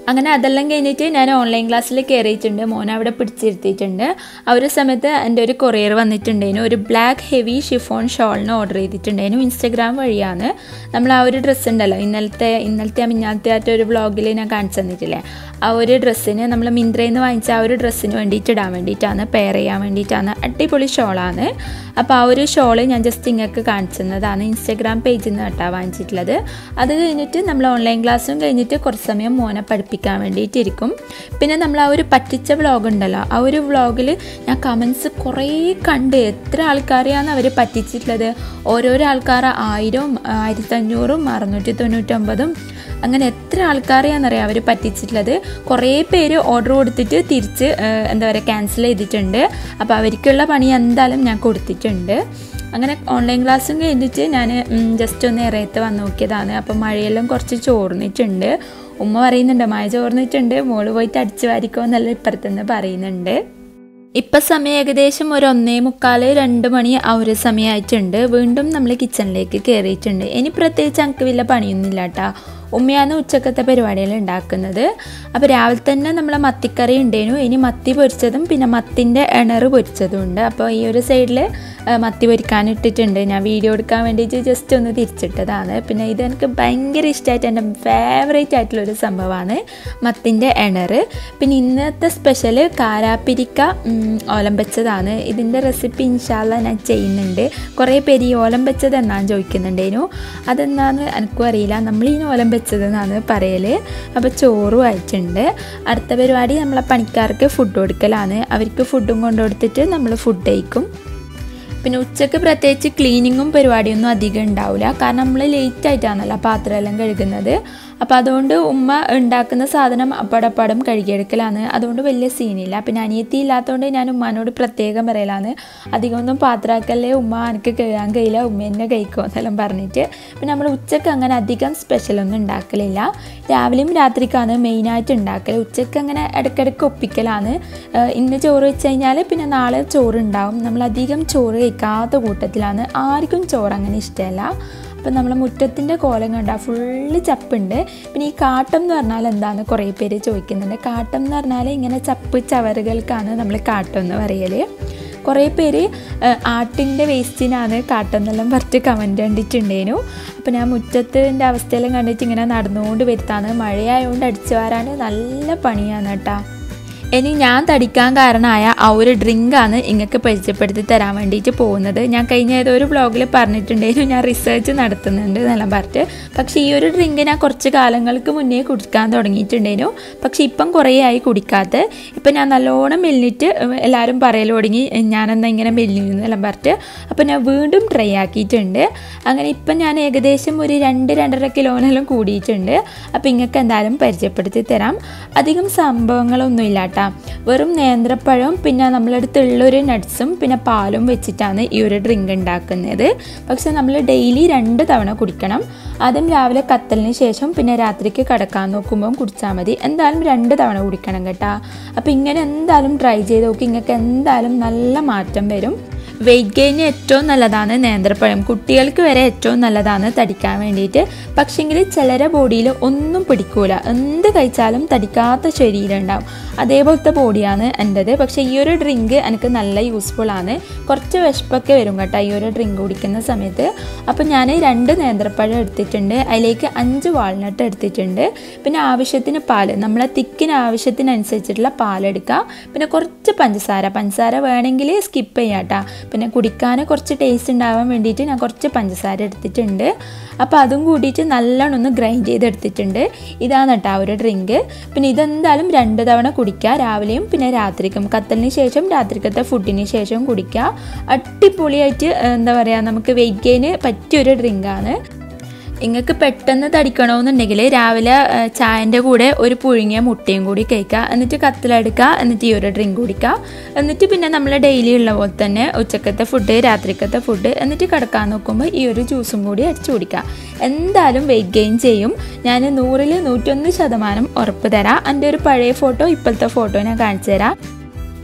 അങ്ങനെ അതെല്ലാം കഴിഞ്ഞിട്ട് ഞാൻ ഓൺലൈൻ ക്ലാസ്സിൽ കയറിയിട്ടുണ്ട് മോൻ അവിടെ പിടിച്ചിരുത്തിയിട്ടുണ്ട് ആ ഒരു സമയത്ത് എൻ്റെ ഒരു കൊറിയർ വന്നിട്ടുണ്ടായിരുന്നു ഒരു ബ്ലാക്ക് ഹെവി ഷിഫോൺ ഷോളിന് ഓർഡർ ചെയ്തിട്ടുണ്ടായിരുന്നു ഇൻസ്റ്റഗ്രാം വഴിയാണ് നമ്മൾ ആ ഒരു ഡ്രസ്സ് ഉണ്ടല്ലോ ഇന്നലത്തെ ഇന്നലത്തെ മിഞ്ഞാലത്തെ ആയിട്ട് ഒരു വ്ളോഗിൽ ഞാൻ കാണിച്ചു തന്നിട്ടില്ലേ ആ ഒരു ഡ്രസ്സിന് നമ്മൾ മിന്ത്രയിൽ നിന്ന് വാങ്ങിച്ച ആ ഒരു ഡ്രസ്സിന് വേണ്ടിയിട്ട് ഇടാൻ വേണ്ടിയിട്ടാണ് പെയർ ചെയ്യാൻ വേണ്ടിയിട്ടാണ് അടിപൊളി ഷോളാണ് അപ്പോൾ ആ ഒരു ഷോള് ഞാൻ ജസ്റ്റ് ഇങ്ങൾക്ക് കാണിച്ചതാണ് ഇൻസ്റ്റഗ്രാം പേജിൽ നിന്ന് കേട്ടോ വാങ്ങിച്ചിട്ടുള്ളത് അത് കഴിഞ്ഞിട്ട് നമ്മൾ ഓൺലൈൻ ക്ലാസ്സും കഴിഞ്ഞിട്ട് കുറച്ച് സമയം മോനെ പഠിപ്പിക്കാൻ വേണ്ടിയിട്ടിരിക്കും പിന്നെ നമ്മൾ ആ ഒരു പറ്റിച്ച വ്ളോഗ് ഉണ്ടല്ലോ ആ ഒരു വ്ളോഗിൽ ഞാൻ കമൻസ് കുറേ കണ്ട് എത്ര ആൾക്കാരെയാണ് അവർ പറ്റിച്ചിട്ടുള്ളത് ഓരോരോ ആൾക്കാർ ആയിരവും ആയിരത്തഞ്ഞൂറും അറുന്നൂറ്റി തൊണ്ണൂറ്റൊമ്പതും അങ്ങനെ എത്ര ആൾക്കാരെയാണെന്നറിയാം അവർ പറ്റിച്ചിട്ടുള്ളത് കുറേ പേര് ഓർഡർ കൊടുത്തിട്ട് തിരിച്ച് എന്താ പറയുക ക്യാൻസൽ ചെയ്തിട്ടുണ്ട് അപ്പോൾ അവർക്കുള്ള പണി എന്തായാലും ഞാൻ കൊടുത്തിട്ടുണ്ട് അങ്ങനെ ഓൺലൈൻ ക്ലാസ്സും കഴിഞ്ഞിട്ട് ഞാൻ ജസ്റ്റ് ഒന്ന് ഇറയത്ത് വന്ന് നോക്കിയതാണ് അപ്പോൾ മഴയെല്ലാം കുറച്ച് ചോർന്നിട്ടുണ്ട് ഉമ്മ പറയുന്നുണ്ട് മഴ ചോർന്നിട്ടുണ്ട് മോള് പോയിട്ട് അടിച്ചു വാരിക്കോ എന്നല്ല ഇപ്പുറത്തുനിന്ന് പറയുന്നുണ്ട് ഇപ്പം സമയം ഏകദേശം ഒരു ഒന്നേ മുക്കാല് രണ്ട് മണി ആ ഒരു സമയമായിട്ടുണ്ട് വീണ്ടും നമ്മൾ കിച്ചണിലേക്ക് കയറിയിട്ടുണ്ട് ഇനി പ്രത്യേകിച്ച് എനിക്ക് വലിയ പണിയൊന്നുമില്ല കേട്ടോ ഉമ്മയാണ് ഉച്ചക്കത്തെ പരിപാടികൾ ഉണ്ടാക്കുന്നത് അപ്പോൾ രാവിലെ തന്നെ നമ്മൾ മത്തിക്കറി ഉണ്ടായിരുന്നു ഇനി മത്തി പൊരിച്ചതും പിന്നെ മത്തിൻ്റെ ഇണറ് പൊരിച്ചതും ഉണ്ട് അപ്പോൾ ഈ ഒരു സൈഡിൽ മത്തി പൊരിക്കാൻ ഇട്ടിട്ടുണ്ട് ഞാൻ വീഡിയോ എടുക്കാൻ വേണ്ടിയിട്ട് ജസ്റ്റ് ഒന്ന് തിരിച്ചിട്ടതാണ് പിന്നെ ഇത് എനിക്ക് ഭയങ്കര ഇഷ്ടമായിട്ട് എൻ്റെ ഫേവറേറ്റ് ആയിട്ടുള്ളൊരു സംഭവമാണ് മത്തിൻ്റെ ഇണറ് പിന്നെ ഇന്നത്തെ സ്പെഷ്യൽ കാരാപ്പിരിക്ക ഓലം വെച്ചതാണ് ഇതിൻ്റെ റെസിപ്പി ഇൻഷാല്ല ഞാൻ ചെയ്യുന്നുണ്ട് കുറേ പേര് ഈ ഓലം വെച്ചത് എന്നാണ് ചോദിക്കുന്നുണ്ടേനു അതെന്താന്ന് എനിക്കും അറിയില്ല നമ്മൾ ഈ ഓലം വെച്ചതെന്നാണ് പറയൽ അപ്പോൾ ചോറും ആയിട്ടുണ്ട് അടുത്ത പരിപാടി നമ്മളെ പണിക്കാർക്ക് ഫുഡ് കൊടുക്കലാണ് അവർക്ക് ഫുഡും കൊണ്ടുകൊടുത്തിട്ട് നമ്മൾ ഫുഡ് കഴിക്കും പിന്നെ ഉച്ചക്ക് പ്രത്യേകിച്ച് ക്ലീനിങ്ങും പരിപാടിയൊന്നും അധികം ഉണ്ടാവില്ല കാരണം നമ്മൾ ലേറ്റ് ആയിട്ടാണല്ലോ പാത്രമെല്ലാം കഴുകുന്നത് അപ്പോൾ അതുകൊണ്ട് ഉമ്മ ഉണ്ടാക്കുന്ന സാധനം അപ്പടപ്പടം കഴുകിയെടുക്കലാണ് അതുകൊണ്ട് വലിയ സീനില്ല പിന്നെ അനിയത്തി ഇല്ലാത്തതുകൊണ്ട് ഞാൻ ഉമ്മാനോട് പ്രത്യേകം പറയലാണ് അധികം ഒന്നും പാത്രമാക്കല്ലേ ഉമ്മ എനിക്ക് കഴുകാൻ കഴിയില്ല ഉമ്മ എന്നെ കഴിക്കുമോ എന്നെല്ലാം പറഞ്ഞിട്ട് പിന്നെ നമ്മൾ ഉച്ചക്ക് അങ്ങനെ അധികം സ്പെഷ്യലൊന്നും ഉണ്ടാക്കലില്ല രാവിലെയും രാത്രിക്കാണ് മെയിനായിട്ട് ഉണ്ടാക്കൽ ഉച്ചക്ക് അങ്ങനെ ഇടയ്ക്കിടയ്ക്ക് ഒപ്പിക്കലാണ് ഇന്ന് ചോറ് വെച്ച് കഴിഞ്ഞാൽ പിന്നെ നാളെ ചോറ് ഉണ്ടാവും നമ്മൾ അധികം ചോറ് കഴിക്കാത്ത കൂട്ടത്തിലാണ് ആർക്കും ചോറ് അങ്ങനെ ഇഷ്ടമല്ല അപ്പം നമ്മളെ മുറ്റത്തിൻ്റെ കോലം കണ്ടാൽ ഫുള്ള് ചപ്പുണ്ട് പിന്നെ ഈ കാട്ടം എന്ന് പറഞ്ഞാൽ എന്താണെന്ന് കുറേ പേര് ചോദിക്കുന്നുണ്ട് കാട്ടം എന്ന് പറഞ്ഞാൽ ഇങ്ങനെ ചപ്പ് ചവറുകൾക്കാണ് നമ്മൾ കാട്ടം എന്ന് പറയൽ കുറേ പേര് ആട്ടിൻ്റെ വേസ്റ്റിനാണ് കാട്ടം എന്നെല്ലാം പറഞ്ഞിട്ട് കമൻറ്റ് കണ്ടിട്ടുണ്ടേനു അപ്പോൾ ഞാൻ മുറ്റത്തിൻ്റെ അവസ്ഥയെല്ലാം കണ്ടിട്ട് ഇങ്ങനെ നടന്നുകൊണ്ട് വരുത്താണ് മഴയായതുകൊണ്ട് അടിച്ചു വാരാൻ നല്ല പണിയാണ് കേട്ടോ ഇനി ഞാൻ തടിക്കാൻ കാരണമായ ആ ഒരു ഡ്രിങ്കാണ് ഇങ്ങൾക്ക് പരിചയപ്പെടുത്തി തരാൻ വേണ്ടിയിട്ട് പോകുന്നത് ഞാൻ കഴിഞ്ഞ ഏതൊരു വ്ളോഗിൽ പറഞ്ഞിട്ടുണ്ടായിരുന്നു ഞാൻ റിസർച്ച് നടത്തുന്നുണ്ട് എന്നെല്ലാം പറഞ്ഞിട്ട് പക്ഷേ ഈ ഒരു ഡ്രിങ്ക് ഞാൻ കുറച്ച് കാലങ്ങൾക്ക് മുന്നേ കുടിക്കാൻ തുടങ്ങിയിട്ടുണ്ടായിരുന്നു പക്ഷേ ഇപ്പം കുറേ ആയി കുടിക്കാത്ത ഇപ്പം ഞാൻ നല്ലോണം മെല്ലിട്ട് എല്ലാവരും പറയൽ തുടങ്ങി ഞാനെന്താ ഇങ്ങനെ മെല്ലിന്നെല്ലാം പറഞ്ഞിട്ട് അപ്പം ഞാൻ വീണ്ടും ട്രൈ ആക്കിയിട്ടുണ്ട് അങ്ങനെ ഇപ്പം ഞാൻ ഏകദേശം ഒരു രണ്ട് രണ്ടര കിലോനെല്ലാം കൂടിയിട്ടുണ്ട് അപ്പോൾ ഇങ്ങൾക്ക് എന്തായാലും പരിചയപ്പെടുത്തി തരാം അധികം സംഭവങ്ങളൊന്നും ഇല്ല കേട്ടോ വെറും നേന്ത്രപ്പഴവും പിന്നെ നമ്മളടുത്തുള്ളൊരു നട്ട്സും പിന്നെ പാലും വെച്ചിട്ടാണ് ഈ ഒരു ഡ്രിങ്ക് ഉണ്ടാക്കുന്നത് പക്ഷെ നമ്മൾ ഡെയിലി രണ്ട് തവണ കുടിക്കണം ആദ്യം രാവിലെ കത്തലിന് ശേഷം പിന്നെ രാത്രിക്ക് കിടക്കാൻ നോക്കുമ്പോൾ കുടിച്ചാൽ മതി എന്തായാലും രണ്ട് തവണ കുടിക്കണം കേട്ടോ അപ്പോൾ ഇങ്ങനെ എന്തായാലും ട്രൈ ചെയ്ത് നോക്കി നിങ്ങൾക്ക് എന്തായാലും നല്ല മാറ്റം വരും വെയിറ്റ് ഗെയിന് ഏറ്റവും നല്ലതാണ് നേന്ത്രപ്പഴം കുട്ടികൾക്ക് വരെ ഏറ്റവും നല്ലതാണ് തടിക്കാൻ വേണ്ടിയിട്ട് പക്ഷെങ്കിൽ ചിലരെ ബോഡിയിൽ ഒന്നും പിടിക്കൂല എന്ത് കഴിച്ചാലും തടിക്കാത്ത ശരീരം ഉണ്ടാവും അതേപോലത്തെ ബോഡിയാണ് എൻ്റെത് പക്ഷേ ഈ ഒരു ഡ്രിങ്ക് എനിക്ക് നല്ല യൂസ്ഫുൾ ആണ് കുറച്ച് വിശപ്പൊക്കെ വരും കേട്ടോ ഈ ഒരു ഡ്രിങ്ക് കുടിക്കുന്ന സമയത്ത് അപ്പോൾ ഞാൻ രണ്ട് നേന്ത്രപ്പഴം എടുത്തിട്ടുണ്ട് അതിലേക്ക് അഞ്ച് വാൾനട്ട് എടുത്തിട്ടുണ്ട് പിന്നെ ആവശ്യത്തിന് പാല് നമ്മളെ തിക്കിന് ആവശ്യത്തിനനുസരിച്ചിട്ടുള്ള പാലെടുക്കുക പിന്നെ കുറച്ച് പഞ്ചസാര പഞ്ചസാര വേണമെങ്കിൽ സ്കിപ്പ് ചെയ്യാം കേട്ടോ പിന്നെ കുടിക്കാൻ കുറച്ച് ടേസ്റ്റ് ഉണ്ടാവാൻ വേണ്ടിയിട്ട് ഞാൻ കുറച്ച് പഞ്ചസാര എടുത്തിട്ടുണ്ട് അപ്പോൾ അതും കൂടിയിട്ട് നല്ലോണം ഒന്ന് ഗ്രൈൻഡ് ചെയ്തെടുത്തിട്ടുണ്ട് ഇതാണ് കേട്ടോ ആ ഒരു ഡ്രിങ്ക് പിന്നെ ഇതെന്തായാലും രണ്ട് തവണ കുടിക്കുക രാവിലെയും പിന്നെ രാത്രിക്കും കത്തലിന് ശേഷം രാത്രിക്കത്തെ ഫുഡിന് ശേഷം കുടിക്കുക അടിപൊളിയായിട്ട് എന്താ പറയുക നമുക്ക് വെയിറ്റ് ഗെയിന് പറ്റിയൊരു ഡ്രിങ്കാണ് നിങ്ങൾക്ക് പെട്ടെന്ന് തടിക്കണമെന്നുണ്ടെങ്കിൽ രാവിലെ ചായൻ്റെ കൂടെ ഒരു പുഴുങ്ങിയ മുട്ടയും കൂടി കഴിക്കുക എന്നിട്ട് കത്തിലെടുക്കുക എന്നിട്ട് ഈ ഒരു ഡ്രിങ്ക് കുടിക്കുക എന്നിട്ട് പിന്നെ നമ്മൾ ഡെയിലി ഉള്ള പോലെ തന്നെ ഉച്ചക്കത്തെ ഫുഡ് രാത്രിക്കത്തെ ഫുഡ് എന്നിട്ട് കിടക്കാൻ നോക്കുമ്പോൾ ഈ ഒരു ജ്യൂസും കൂടി അടിച്ചു കുടിക്കുക എന്തായാലും വെയിറ്റ് ഗെയിൻ ചെയ്യും ഞാൻ നൂറിൽ നൂറ്റൊന്ന് ശതമാനം ഉറപ്പ് തരാം എൻ്റെ ഒരു പഴയ ഫോട്ടോ ഇപ്പോഴത്തെ ഫോട്ടോ ഞാൻ കാണിച്ചു തരാം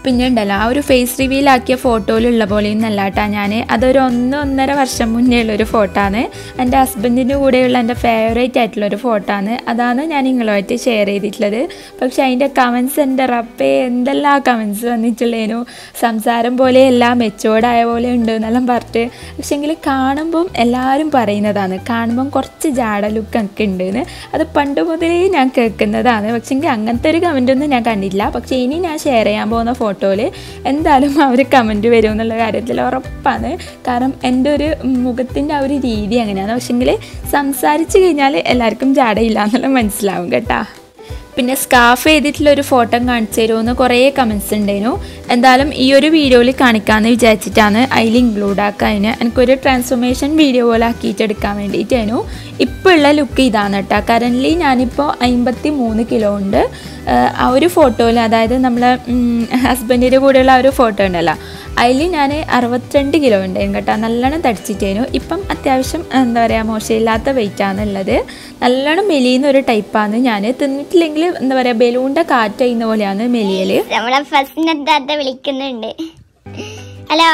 പിന്നെ ഉണ്ടല്ലോ ആ ഒരു ഫേസ് റിവീലാക്കിയ ഫോട്ടോയിലുള്ള പോലെയും നല്ല കേട്ടോ ഞാൻ അതൊരു ഒന്ന് ഒന്നര വർഷം മുന്നേ ഉള്ളൊരു ഫോട്ടോ ആണ് എൻ്റെ ഹസ്ബൻഡിൻ്റെ കൂടെയുള്ള എൻ്റെ ഫേവറേറ്റ് ആയിട്ടുള്ളൊരു ഫോട്ടോ ആണ് അതാണ് ഞാൻ നിങ്ങളുമായിട്ട് ഷെയർ ചെയ്തിട്ടുള്ളത് പക്ഷെ അതിൻ്റെ കമൻസ് എൻ്റെ റബ്ബേ എന്തെല്ലാം കമൻസ് വന്നിട്ടുള്ളേനു സംസാരം പോലെ എല്ലാം മെച്ചോർഡായ പോലെ ഉണ്ട് എന്നെല്ലാം പറഞ്ഞിട്ട് പക്ഷെങ്കിൽ കാണുമ്പം എല്ലാവരും പറയുന്നതാണ് കാണുമ്പം കുറച്ച് ജാട ലുക്കൊക്കെ ഉണ്ടെന്ന് അത് പണ്ട് മുതലേ ഞാൻ കേൾക്കുന്നതാണ് പക്ഷെങ്കിൽ അങ്ങനത്തെ ഒരു കമൻറ്റൊന്നും ഞാൻ കണ്ടില്ല പക്ഷേ ഇനി ഞാൻ ഷെയർ ചെയ്യാൻ പോകുന്ന ഫോട്ടോയിൽ എന്തായാലും അവർ കമൻറ്റ് വരും എന്നുള്ള കാര്യത്തിൽ ഉറപ്പാണ് കാരണം എൻ്റെ ഒരു മുഖത്തിൻ്റെ ആ ഒരു രീതി അങ്ങനെയാണ് പക്ഷെങ്കിൽ സംസാരിച്ച് കഴിഞ്ഞാൽ എല്ലാവർക്കും ജാടയില്ല എന്നുള്ളത് മനസ്സിലാവും കേട്ടോ പിന്നെ സ്കാഫ് ചെയ്തിട്ടുള്ള ഒരു ഫോട്ടോ കാണിച്ചു തരുമെന്ന് കുറേ കമൻസ് ഉണ്ടായിരുന്നു എന്തായാലും ഈ ഒരു വീഡിയോയിൽ കാണിക്കാമെന്ന് വിചാരിച്ചിട്ടാണ് അതിൽ ഇൻക്ലൂഡ് ആക്കാൻ എനിക്കൊരു ട്രാൻസ്ഫോർമേഷൻ വീഡിയോ പോലെ ആക്കിയിട്ട് എടുക്കാൻ വേണ്ടിയിട്ടായിരുന്നു ഇപ്പോൾ ഉള്ള ലുക്ക് ഇതാണ് കേട്ടോ കറൻ്റ്ലി ഞാനിപ്പോൾ അമ്പത്തി മൂന്ന് കിലോ ഉണ്ട് ആ ഒരു ഫോട്ടോയിൽ അതായത് നമ്മളെ ഹസ്ബൻഡിൻ്റെ കൂടെയുള്ള ആ ഒരു ഫോട്ടോ ഉണ്ടല്ലോ അതിൽ ഞാൻ അറുപത്തിരണ്ട് കിലോ ഉണ്ടായിരുന്നു കേട്ടോ നല്ലോണം തടിച്ചിട്ടായിരുന്നു ഇപ്പം അത്യാവശ്യം എന്താ പറയുക മോശമില്ലാത്ത വെയിറ്റാണ് ഉള്ളത് നല്ലോണം മെലിയുന്ന ഒരു ടൈപ്പാണ് ഞാൻ തിന്നിട്ടില്ലെങ്കിൽ എന്താ പറയുക ബലൂണിൻ്റെ കാറ്റ് ചെയ്യുന്ന പോലെയാണ് മെലിയൽ നമ്മളെ ഫസ്റ്റിനെത്താത്ത വിളിക്കുന്നുണ്ട് ഹലോ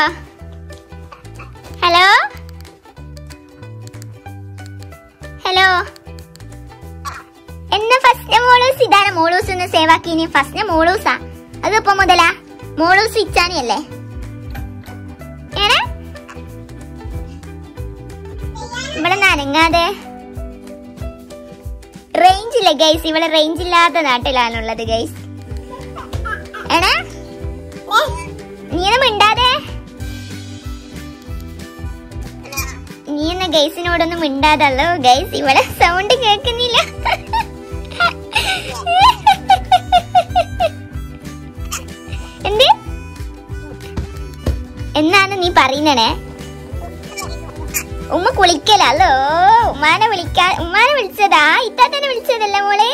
ഹലോ ഹലോ എന്നാ ഫസ്റ്റ് മോളൂസ് ഇതാണ് മോളൂസ് ഒന്ന് സേവ് ആക്കിനി ഫസ്റ്റ് മോളൂസാ അത് ഇപ്പൊ മുതലാ മോളൂസ് ഇച്ചാനി അല്ലേ ഏനെ ഇവിടെ നനങ്ങാതെ റേഞ്ച് ഇല്ല ഗൈസ് ഇവിടെ റേഞ്ച് ഇല്ലാത്ത നാട്ടിലാണുള്ളത് ഗൈസ് എടാ നീ ഒന്ന് മിണ്ടാതെ നീ എന്ന ഗൈസിനോടൊന്നും മിണ്ടാതല്ലോ ഗൈസ് ഇവിടെ സൗണ്ട് കേൾക്കുന്നില്ല എന്ത് എന്നാണ് നീ പറയുന്നേ ഉമ്മ കുളിക്കലല്ലോ ഉമ്മാനെ വിളിക്കാ ഉമ്മാനെ വിളിച്ചതാ ഇത്താ തന്നെ വിളിച്ചതല്ല മോളെ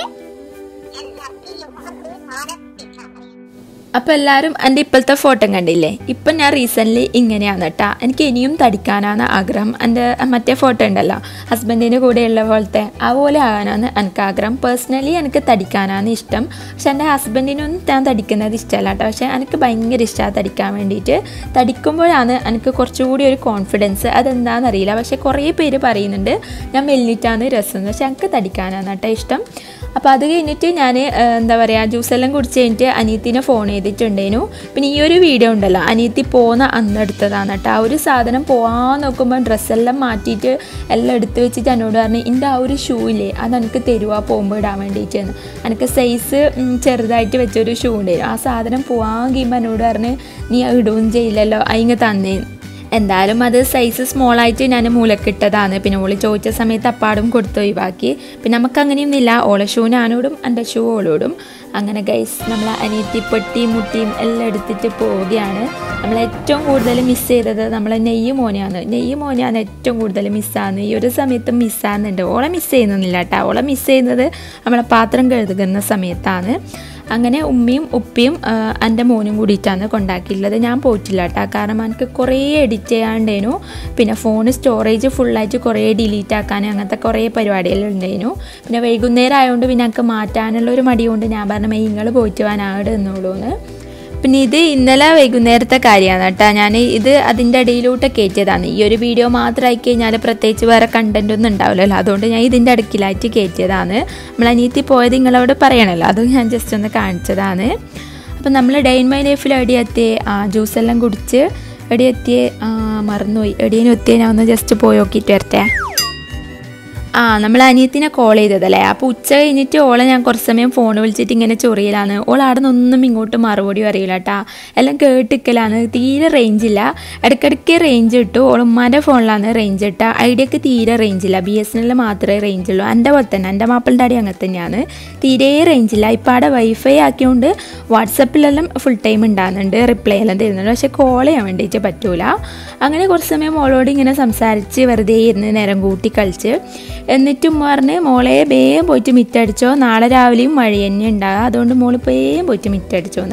അപ്പോൾ എല്ലാവരും എൻ്റെ ഇപ്പോഴത്തെ ഫോട്ടോ കണ്ടില്ലേ ഇപ്പം ഞാൻ റീസെൻ്റ്ലി ഇങ്ങനെയാണ് കേട്ടോ എനിക്ക് ഇനിയും തടിക്കാനാണ് ആഗ്രഹം എൻ്റെ മറ്റേ ഫോട്ടോ ഉണ്ടല്ലോ ഹസ്ബൻഡിൻ്റെ കൂടെയുള്ള പോലത്തെ ആ പോലെ ആകാനാണ് എനിക്ക് ആഗ്രഹം പേഴ്സണലി എനിക്ക് തടിക്കാനാണ് ഇഷ്ടം പക്ഷെ എൻ്റെ ഹസ്ബൻഡിനൊന്നും ഞാൻ തടിക്കുന്നത് ഇഷ്ടമല്ല കേട്ടോ പക്ഷേ എനിക്ക് ഭയങ്കര ഇഷ്ടമാണ് തടിക്കാൻ വേണ്ടിയിട്ട് തടിക്കുമ്പോഴാണ് എനിക്ക് കുറച്ചുകൂടി ഒരു കോൺഫിഡൻസ് അതെന്താണെന്നറിയില്ല പക്ഷേ കുറേ പേര് പറയുന്നുണ്ട് ഞാൻ മെല്ലിട്ടാണ് രസം പക്ഷെ എനിക്ക് തടിക്കാനാണ് കേട്ടോ ഇഷ്ടം അപ്പോൾ അത് കഴിഞ്ഞിട്ട് ഞാൻ എന്താ പറയുക ജ്യൂസെല്ലാം കുടിച്ച് കഴിഞ്ഞിട്ട് അനിയത്തിനെ ഫോൺ ചെയ്തിട്ടുണ്ടേനു പിന്നെ ഈ ഒരു വീഡിയോ ഉണ്ടല്ലോ അനിയത്തി പോകുന്ന അന്ന് എടുത്തതാണ് കേട്ടോ ആ ഒരു സാധനം പോകാൻ നോക്കുമ്പോൾ ഡ്രസ്സെല്ലാം മാറ്റിയിട്ട് എല്ലാം എടുത്ത് വെച്ചിട്ട് എന്നോട് പറഞ്ഞു എൻ്റെ ആ ഒരു ഷൂ ഇല്ലേ അത് എനിക്ക് തരുവാ പോകുമ്പോൾ ഇടാൻ വേണ്ടിയിട്ടാണ് എനിക്ക് സൈസ് ചെറുതായിട്ട് വെച്ചൊരു ഷൂ ഉണ്ടായിരുന്നു ആ സാധനം പോകാൻ കഴിയുമ്പോൾ എന്നോട് പറഞ്ഞ് നീ അത് ഇടുകയും ചെയ്യില്ലല്ലോ അതിങ്ങ് തന്നേന്ന് എന്തായാലും അത് സൈസ് സ്മോൾ ആയിട്ട് ഞാൻ മൂലക്കിട്ടതാണ് പിന്നെ ഓള് ചോദിച്ച സമയത്ത് അപ്പാടും കൊടുത്ത് ഒഴിവാക്കി പിന്നെ നമുക്ക് അങ്ങനെയൊന്നുമില്ല ഓളെ ഷൂ ഞാനോടും എൻ്റെ ഷൂ ഓളോടും അങ്ങനെ ഗൈസ് നമ്മൾ അനിയത്തി പൊട്ടിയും മുട്ടിയും എല്ലാം എടുത്തിട്ട് പോവുകയാണ് നമ്മൾ ഏറ്റവും കൂടുതൽ മിസ് ചെയ്തത് നമ്മളെ നെയ്യ് മോനെയാണ് നെയ്യ് മോനെയാണ് ഏറ്റവും കൂടുതൽ മിസ്സാകുന്നത് ഈ ഒരു സമയത്ത് മിസ്സാകുന്നുണ്ട് ഓളെ മിസ് ചെയ്യുന്നില്ല കേട്ടോ ഓളെ മിസ് ചെയ്യുന്നത് നമ്മളെ പാത്രം കഴുകുന്ന സമയത്താണ് അങ്ങനെ ഉമ്മയും ഉപ്പയും എൻ്റെ മോനും കൂടിയിട്ടാണ് കൊണ്ടാക്കിയിട്ടുള്ളത് ഞാൻ പോയിട്ടില്ല കേട്ടോ കാരണം എനിക്ക് കുറേ എഡിറ്റ് ചെയ്യാണ്ടേനു പിന്നെ ഫോൺ സ്റ്റോറേജ് ഫുള്ളായിട്ട് കുറേ ഡിലീറ്റ് ആക്കാൻ അങ്ങനത്തെ കുറേ പരിപാടികൾ ഉണ്ടായിരുന്നു പിന്നെ വൈകുന്നേരം ആയതുകൊണ്ട് പിന്നെ എനിക്ക് മാറ്റാനുള്ള ഒരു മടി കൊണ്ട് ഞാൻ പറഞ്ഞു നിങ്ങൾ പോയിട്ട് പോകാൻ അവിടെ നിന്നോളൂ എന്ന് പിന്നെ ഇത് ഇന്നലെ വൈകുന്നേരത്തെ കാര്യമാണ് കേട്ടോ ഞാൻ ഇത് അതിൻ്റെ ഇടയിലൂട്ട് കയറ്റിയതാണ് ഈ ഒരു വീഡിയോ മാത്രമായി കഴിഞ്ഞാൽ പ്രത്യേകിച്ച് വേറെ കണ്ടൻ്റ് ഒന്നും ഉണ്ടാവില്ലല്ലോ അതുകൊണ്ട് ഞാൻ ഇതിൻ്റെ അടുക്കിലായിട്ട് കയറ്റിയതാണ് നമ്മൾ അനിയത്തി പോയത് നിങ്ങളോട് പറയണമല്ലോ അത് ഞാൻ ജസ്റ്റ് ഒന്ന് കാണിച്ചതാണ് അപ്പം നമ്മൾ ഡേ ഇൻ മൈ ലൈഫിൽ എവിടെ എത്തിയേ ആ ജ്യൂസ് എല്ലാം കുടിച്ച് എവിടെ എത്തിയേ ആ മറന്നുപോയി എവിടെയും എത്തിയേ ഞാൻ ഒന്ന് ജസ്റ്റ് പോയി നോക്കിയിട്ട് വരട്ടെ ആ നമ്മൾ അനിയത്തിനെ കോൾ ചെയ്തതല്ലേ അപ്പോൾ ഉച്ച കഴിഞ്ഞിട്ട് ഓളെ ഞാൻ കുറച്ച് സമയം ഫോൺ വിളിച്ചിട്ട് ഇങ്ങനെ ചൊറിയലാണ് ഓൾ അവിടെ നിന്നൊന്നും ഇങ്ങോട്ട് മറുപടി അറിയില്ല കേട്ടാ എല്ലാം കേട്ടിക്കലാണ് തീരെ റേഞ്ച് ഇല്ല ഇടയ്ക്കിടയ്ക്ക് റേഞ്ച് കിട്ടും ഓൾ ഉമ്മാൻ്റെ ഫോണിലാണ് റേഞ്ച് കിട്ടുക ഐഡിയക്ക് തീരെ റേഞ്ച് ഇല്ല ബി എസ് എൻ മാത്രമേ റേഞ്ച് ഉള്ളൂ എൻ്റെ പോലെ തന്നെ എൻ്റെ മാപ്പിളിൻ്റെ അടി അങ്ങനെ തന്നെയാണ് തീരെ റേഞ്ച് ഇല്ല ഇപ്പം അവിടെ വൈഫൈ ആക്കിയോണ്ട് വാട്സപ്പിലെല്ലാം ഫുൾ ടൈം ഉണ്ടാകുന്നുണ്ട് റിപ്ലൈ എല്ലാം തരുന്നുണ്ട് പക്ഷേ കോൾ ചെയ്യാൻ വേണ്ടിയിട്ട് പറ്റൂല അങ്ങനെ കുറച്ച് സമയം മോളോട് ഇങ്ങനെ സംസാരിച്ച് വെറുതെ ഇരുന്ന് നേരം കൂട്ടി കളിച്ച് എന്നിട്ടും പറഞ്ഞ് മോളെ വേഗം പോയിട്ട് മിറ്റടിച്ചോ നാളെ രാവിലെയും മഴ തന്നെ ഉണ്ടാകുക അതുകൊണ്ട് മോള് വേഗം പോയിട്ട് മിറ്റടിച്ചോ എന്ന്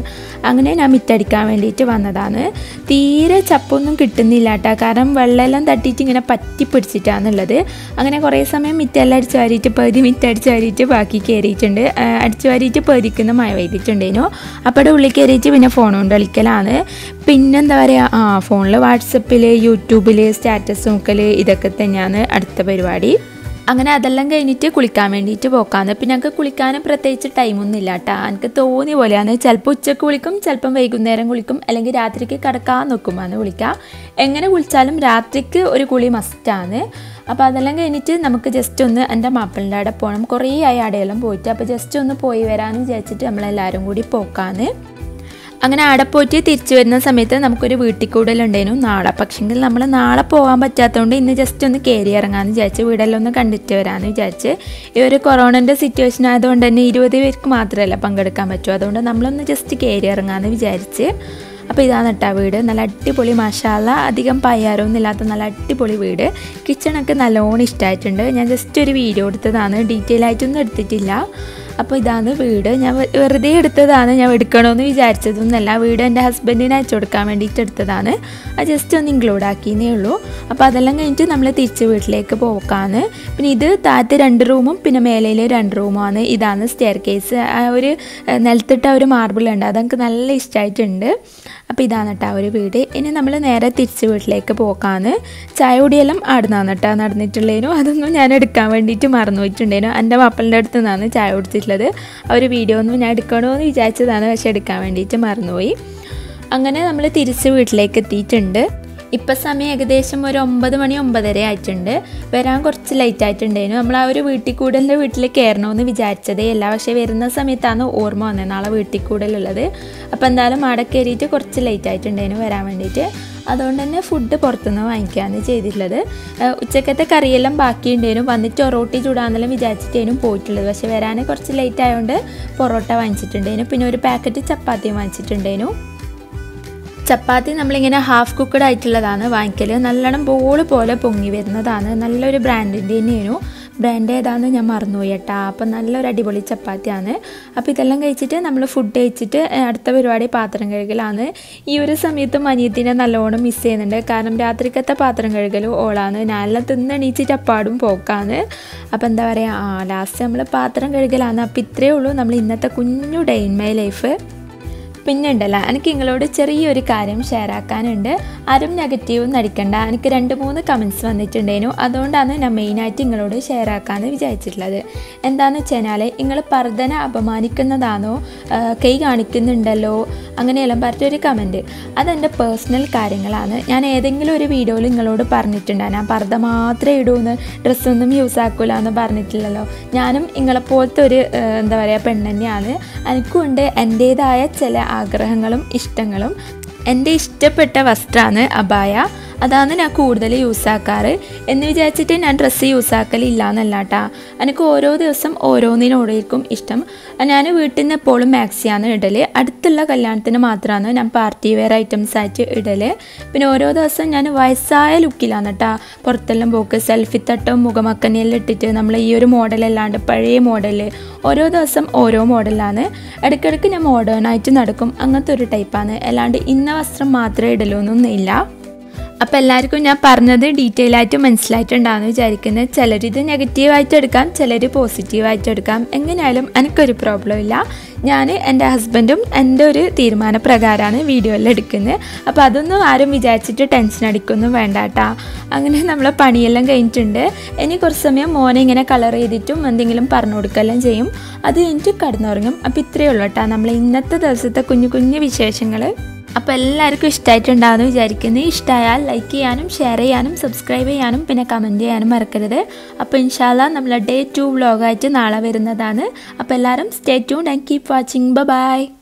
അങ്ങനെ ഞാൻ മിറ്റടിക്കാൻ വേണ്ടിയിട്ട് വന്നതാണ് തീരെ ചപ്പൊന്നും കിട്ടുന്നില്ല കേട്ടോ കാരണം വെള്ളമെല്ലാം തട്ടിയിട്ട് ഇങ്ങനെ പറ്റി പിടിച്ചിട്ടാണുള്ളത് അങ്ങനെ കുറേ സമയം മിറ്റെല്ലാം അടിച്ച് വാരിയിട്ട് പകുതി മിറ്റ് അടിച്ച് വാരിയിട്ട് ബാക്കി കയറിയിട്ടുണ്ട് ആ, അടിച്ച് വാരിയിട്ട് പതിക്കുന്ന മഴ പെയ്തിട്ടുണ്ടേനു അപ്പോൾ ഉള്ളിൽ കയറിയിട്ട് പിന്നെ ഫോൺ കൊണ്ട് കളിക്കലാണ് പിന്നെന്താ പറയുക ആ ഫോണിൽ വാട്സപ്പിൽ യൂട്യൂബിൽ സ്റ്റാറ്റസ് നോക്കൽ ഇതൊക്കെ തന്നെയാണ് അടുത്ത പരിപാടി അങ്ങനെ അതെല്ലാം കഴിഞ്ഞിട്ട് കുളിക്കാൻ വേണ്ടിയിട്ട് പോക്കാന്ന് പിന്നെ ഞങ്ങൾക്ക് കുളിക്കാൻ പ്രത്യേകിച്ച് ടൈമൊന്നും ഇല്ല കേട്ടോ എനിക്ക് തോന്നിയ പോലെയാണ് ചിലപ്പോൾ ഉച്ചക്ക് കുളിക്കും ചിലപ്പം വൈകുന്നേരം കുളിക്കും അല്ലെങ്കിൽ രാത്രിക്ക് കിടക്കാൻ നിൽക്കുമ്പോൾ കുളിക്കാം എങ്ങനെ കുളിച്ചാലും രാത്രിക്ക് ഒരു കുളി മസ്റ്റാണ് അപ്പോൾ അതെല്ലാം കഴിഞ്ഞിട്ട് നമുക്ക് ജസ്റ്റ് ഒന്ന് എൻ്റെ മാപ്പിളിൻ്റെ അവിടെ പോകണം കുറേ ആയി അവിടെയെല്ലാം പോയിട്ട് അപ്പോൾ ജസ്റ്റ് ഒന്ന് പോയി വരാമെന്ന് വിചാരിച്ചിട്ട് നമ്മളെല്ലാവരും കൂടി പോക്കാന്ന് അങ്ങനെ അവിടെ പോയിട്ട് തിരിച്ചു വരുന്ന സമയത്ത് നമുക്കൊരു വീട്ടിൽ കൂടുതലുണ്ടായിരുന്നു നാളെ പക്ഷെങ്കിൽ നമ്മൾ നാളെ പോകാൻ പറ്റാത്തതുകൊണ്ട് ഇന്ന് ജസ്റ്റ് ഒന്ന് കയറി ഇറങ്ങാമെന്ന് വിചാരിച്ച് വീടെല്ലാം ഒന്ന് കണ്ടിട്ട് വരാമെന്ന് വിചാരിച്ച് ഈ ഒരു കൊറോണൻ്റെ സിറ്റുവേഷൻ ആയതുകൊണ്ട് തന്നെ ഇരുപത് പേർക്ക് മാത്രമല്ല പങ്കെടുക്കാൻ പറ്റൂ അതുകൊണ്ട് നമ്മളൊന്ന് ജസ്റ്റ് കയറി ഇറങ്ങാമെന്ന് വിചാരിച്ച് അപ്പോൾ ഇതാണ് കേട്ടോ വീട് നല്ല അടിപൊളി മഷാല അധികം പയ്യാരൊന്നും ഇല്ലാത്ത നല്ല അടിപൊളി വീട് കിച്ചണൊക്കെ നല്ലോണം ഇഷ്ടമായിട്ടുണ്ട് ഞാൻ ജസ്റ്റ് ഒരു വീഡിയോ എടുത്തതാണ് ഡീറ്റെയിൽ ആയിട്ടൊന്നും എടുത്തിട്ടില്ല അപ്പോൾ ഇതാണ് വീട് ഞാൻ വെ- വെറുതെ എടുത്തതാണ് ഞാൻ എടുക്കണമെന്ന് വിചാരിച്ചതൊന്നുമല്ല വീട് എൻ്റെ ഹസ്ബൻഡിന് അയച്ചു കൊടുക്കാൻ വേണ്ടിയിട്ട് എടുത്തതാണ് അത് ജസ്റ്റ് ഒന്ന് ഇൻക്ലൂഡ് ആക്കിയേ ഉള്ളൂ അപ്പോൾ അതെല്ലാം കഴിഞ്ഞിട്ട് നമ്മൾ തിരിച്ച് വീട്ടിലേക്ക് പോക്കാണ് പിന്നെ ഇത് താഴത്തെ രണ്ട് റൂമും പിന്നെ മേലയിലെ രണ്ട് റൂമുമാണ് ഇതാണ് സ്റ്റെയർ കേസ് ആ ഒരു ഏഹ്, നിലത്തിട്ട ഒരു മാർബിൾ ഉണ്ട് അതെനിക്ക് നല്ല ഇഷ്ടമായിട്ടുണ്ട് അപ്പോൾ ഇതാണ് കേട്ടോ ആ ഒരു വീട് ഇനി നമ്മൾ നേരെ തിരിച്ച് വീട്ടിലേക്ക് പോക്കാണ് ചായ കുടിയെല്ലാം ആടുന്നാണ് കേട്ടോ നടന്നിട്ടുള്ളതിനും അതൊന്നും ഞാൻ എടുക്കാൻ വേണ്ടിയിട്ട് മറന്നു പോയിട്ടുണ്ടേനു എൻ്റെ മാപ്പിളിൻ്റെ അടുത്ത് നിന്നാണ് ചായ കുടിച്ചിട്ടുള്ളത് ആ ഒരു വീഡിയോ ഒന്നും ഞാൻ എടുക്കണമെന്ന് വിചാരിച്ചതാണ് പക്ഷെ എടുക്കാൻ വേണ്ടിയിട്ട് മറന്നുപോയി അങ്ങനെ നമ്മൾ തിരിച്ച് വീട്ടിലേക്ക് എത്തിയിട്ടുണ്ട് ഇപ്പം സമയം ഏകദേശം ഒരു ഒമ്പത് മണി ഒമ്പതര ആയിട്ടുണ്ട് വരാൻ കുറച്ച് ലേറ്റ് ആയിട്ടുണ്ടായിരുന്നു നമ്മൾ ആ ഒരു വീട്ടിൽ കൂടലിൻ്റെ വീട്ടിൽ കയറണമെന്ന് വിചാരിച്ചതേ അല്ല പക്ഷേ വരുന്ന സമയത്താണ് ഓർമ്മ വന്നത് നാളെ വീട്ടിൽ കൂടലുള്ളത് അപ്പോൾ എന്തായാലും അവിടെ കയറിയിട്ട് കുറച്ച് ലേറ്റ് ആയിട്ടുണ്ടായിരുന്നു വരാൻ വേണ്ടിയിട്ട് അതുകൊണ്ട് തന്നെ ഫുഡ് പുറത്തുനിന്ന് വാങ്ങിക്കുകയാണ് ചെയ്തിട്ടുള്ളത് ഏഹ് ഉച്ചക്കത്തെ കറിയെല്ലാം ബാക്കിയുണ്ടായിരുന്നു വന്നിട്ട് ഒറോട്ടി ചൂടാന്നെല്ലാം വിചാരിച്ചിട്ടേനും പോയിട്ടുള്ളത് പക്ഷേ വരാൻ കുറച്ച് ലേറ്റ് ആയതുകൊണ്ട് പൊറോട്ട വാങ്ങിച്ചിട്ടുണ്ടായിരുന്നു പിന്നെ ഒരു പാക്കറ്റ് ചപ്പാത്തിയും വാങ്ങിച്ചിട്ടുണ്ടായിരുന്നു ചപ്പാത്തി നമ്മളിങ്ങനെ ഹാഫ് കുക്കഡ് ആയിട്ടുള്ളതാണ് വാങ്ങിക്കൽ നല്ലോണം ബോൾ പോലെ പൊങ്ങി വരുന്നതാണ് നല്ലൊരു ബ്രാൻഡിൻ്റെ തന്നെയായിരുന്നു ബ്രാൻഡ് ഏതാണെന്ന് ഞാൻ മറന്നുപോയി കേട്ടോ അപ്പം നല്ലൊരു അടിപൊളി ചപ്പാത്തിയാണ് അപ്പോൾ ഇതെല്ലാം കഴിച്ചിട്ട് നമ്മൾ ഫുഡ് കഴിച്ചിട്ട് ഏഹ്, അടുത്ത പരിപാടി പാത്രം കഴുകലാണ് ഈ ഒരു സമയത്ത് മനിയത്തിനെ നല്ലോണം മിസ് ചെയ്യുന്നുണ്ട് കാരണം രാത്രിക്കത്തെ പാത്രം കഴുകൽ ഓളാണ് ഞാനെല്ലാം തിന്നെണീച്ചിട്ട് അപ്പാടും പോക്കാണ് അപ്പോൾ എന്താ പറയുക ആ ലാസ്റ്റ് നമ്മൾ പാത്രം കഴുകലാണ് അപ്പോൾ ഇത്രയേ ഉള്ളൂ നമ്മൾ ഇന്നത്തെ കുഞ്ഞു ഡേ ഇൻ മൈ ലൈഫ് പിന്നെ ഉണ്ടല്ലോ എനിക്ക് നിങ്ങളോട് ചെറിയൊരു കാര്യം ഷെയർ ആക്കാനുണ്ട് ആരും നെഗറ്റീവ് നടിക്കണ്ട എനിക്ക് രണ്ട് മൂന്ന് കമൻസ് വന്നിട്ടുണ്ടായിരുന്നു അതുകൊണ്ടാണ് ഞാൻ മെയിനായിട്ട് നിങ്ങളോട് ഷെയർ ആക്കാമെന്ന് വിചാരിച്ചിട്ടുള്ളത് എന്താണെന്ന് വെച്ചാൽ നിങ്ങൾ പർദ്ദനെ അപമാനിക്കുന്നതാണോ ആ, കൈ കാണിക്കുന്നുണ്ടല്ലോ അങ്ങനെയെല്ലാം പറഞ്ഞൊരു കമൻറ്റ് അതെൻ്റെ പേഴ്സണൽ കാര്യങ്ങളാണ് ഞാൻ ഏതെങ്കിലും ഒരു വീഡിയോയിൽ നിങ്ങളോട് പറഞ്ഞിട്ടുണ്ട് ഞാൻ പർദ്ദ മാത്രമേ ഇടൂന്ന് ഡ്രസ്സൊന്നും യൂസ് ആക്കൂല എന്ന് പറഞ്ഞിട്ടില്ലല്ലോ ഞാനും നിങ്ങളെപ്പോലത്തെ ഒരു ആ, എന്താ പറയുക പെണ്ണ് തന്നെയാണ് എനിക്കുണ്ട് എൻ്റേതായ ചില ആഗ്രഹങ്ങളും ഇഷ്ടങ്ങളും എൻ്റെ ഇഷ്ടപ്പെട്ട വസ്ത്രമാണ് അബായ അതാണ് ഞാൻ കൂടുതൽ യൂസ് ആക്കാറ് എന്ന് വിചാരിച്ചിട്ട് ഞാൻ ഡ്രസ്സ് യൂസ് ആക്കലില്ല എന്നല്ല കേട്ടാ എനിക്ക് ഓരോ ദിവസം ഓരോന്നിനോടായിരിക്കും ഇഷ്ടം ഞാൻ വീട്ടിൽ നിന്ന് എപ്പോഴും മാക്സിയാണ് ഇടൽ അടുത്തുള്ള കല്യാണത്തിന് മാത്രമാണ് ഞാൻ പാർട്ടി വെയർ ഐറ്റംസ് ആയിട്ട് ഇടൽ പിന്നെ ഓരോ ദിവസം ഞാൻ വയസ്സായ ലുക്കിലാണ് കേട്ടാ പുറത്തെല്ലാം പോക്ക് സെൽഫി തട്ടും മുഖമക്കനെല്ലാം ഇട്ടിട്ട് നമ്മൾ ഈ ഒരു മോഡലല്ലാണ്ട് പഴയ മോഡൽ ഓരോ ദിവസം ഓരോ മോഡലാണ് ഇടയ്ക്കിടയ്ക്ക് ഞാൻ മോഡേൺ ആയിട്ട് നടക്കും അങ്ങനത്തെ ഒരു ടൈപ്പാണ് അല്ലാണ്ട് ഇന്ന വസ്ത്രം മാത്രമേ ഇടലൊന്നും ഇല്ല അപ്പോൾ എല്ലാവർക്കും ഞാൻ പറഞ്ഞത് ഡീറ്റെയിൽ ആയിട്ട് മനസ്സിലായിട്ടുണ്ടാകുമെന്ന് വിചാരിക്കുന്നത് ചിലരിത് നെഗറ്റീവായിട്ട് എടുക്കാം ചിലർ പോസിറ്റീവായിട്ട് എടുക്കാം എങ്ങനെയായാലും എനിക്കൊരു പ്രോബ്ലം ഇല്ല ഞാൻ എൻ്റെ ഹസ്ബൻഡും എൻ്റെ ഒരു തീരുമാനപ്രകാരമാണ് വീഡിയോയിൽ എടുക്കുന്നത് അപ്പോൾ അതൊന്നും ആരും വിചാരിച്ചിട്ട് ടെൻഷൻ അടിക്കൊന്നും വേണ്ട കേട്ടാ അങ്ങനെ നമ്മളെ പണിയെല്ലാം കഴിഞ്ഞിട്ടുണ്ട് ഇനി കുറച്ച് സമയം മോനെ ഇങ്ങനെ കളർ ചെയ്തിട്ടും എന്തെങ്കിലും പറഞ്ഞു കൊടുക്കെല്ലാം ചെയ്യും അത് കഴിഞ്ഞിട്ട് കടന്നുറങ്ങും അപ്പോൾ ഇത്രയേ ഉള്ളൂ കേട്ടോ നമ്മൾ ഇന്നത്തെ ദിവസത്തെ കുഞ്ഞു കുഞ്ഞു വിശേഷങ്ങൾ അപ്പോൾ എല്ലാവർക്കും ഇഷ്ടമായിട്ടുണ്ടാകുമെന്ന് വിചാരിക്കുന്നു ഇഷ്ടമായാൽ ലൈക്ക് ചെയ്യാനും ഷെയർ ചെയ്യാനും സബ്സ്ക്രൈബ് ചെയ്യാനും പിന്നെ കമൻറ്റ് ചെയ്യാനും മറക്കരുത് അപ്പോൾ ഇൻഷാല്ല നമ്മൾ ഡേ ടു വ്ളോഗായിട്ട് നാളെ വരുന്നതാണ് അപ്പോൾ എല്ലാവരും stay tune and keep watching by